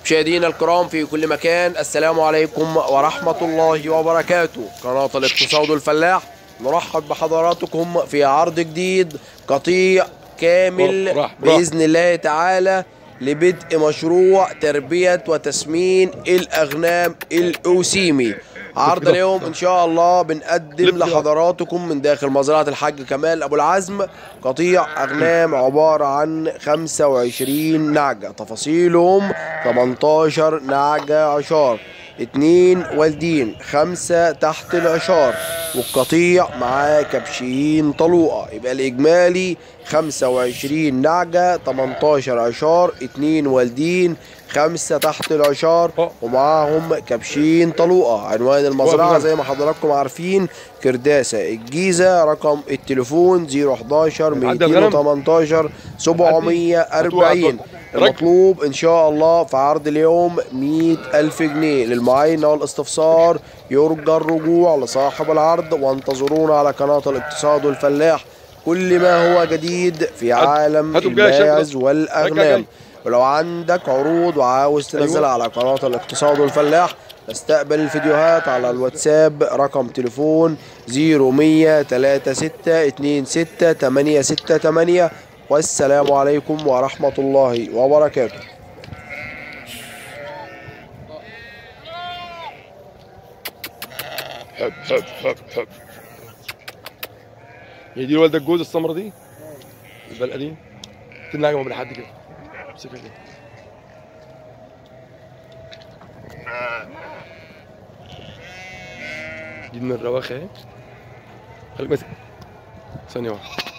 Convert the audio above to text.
مشاهدينا الكرام في كل مكان السلام عليكم ورحمة الله وبركاته قناة الاقتصاد الفلاح نرحب بحضراتكم في عرض جديد قطيع كامل براح- براح. بإذن الله تعالى لبدء مشروع تربية وتسمين الأغنام الأوسيمي عرض كده. اليوم إن شاء الله بنقدم لف كده. لحضراتكم من داخل مزرعة الحاج كمال أبو العزم قطيع أغنام عبارة عن 25 نعجة تفاصيلهم 18 نعجة عشار اتنين والدين خمسة تحت العشار والقطيع معاه كبشين طلوقة يبقى الإجمالي 25 نعجة 18 عشار اتنين والدين خمسة تحت العشار أه. ومعاهم كبشين طلوقة عنوان المزرعة زي ما حضراتكم عارفين كرداسة الجيزة رقم التليفون 011 عدى الغنم. 218 740 رج. المطلوب ان شاء الله في عرض اليوم 100 ألف جنيه للمعاينة والاستفسار يرجى الرجوع لصاحب العرض وانتظرونا على قناة الاقتصاد والفلاح كل ما هو جديد في هات- عالم هاتوا الجاي يا شباب. الماعز رجع والأغنام جاي. ولو عندك عروض وعاوز تنزلها أيوة. على قناة الاقتصاد والفلاح نستقبل الفيديوهات على الواتساب رقم تليفون 0100 36 26 868 والسلام عليكم ورحمة الله وبركاته حب حب حب حب هي دي والده الجوز السمرة دي البلقة دي تنعجم بالحد كده امسكها كده دي من الرواخة اهي خليك ماسك ثانية واحدة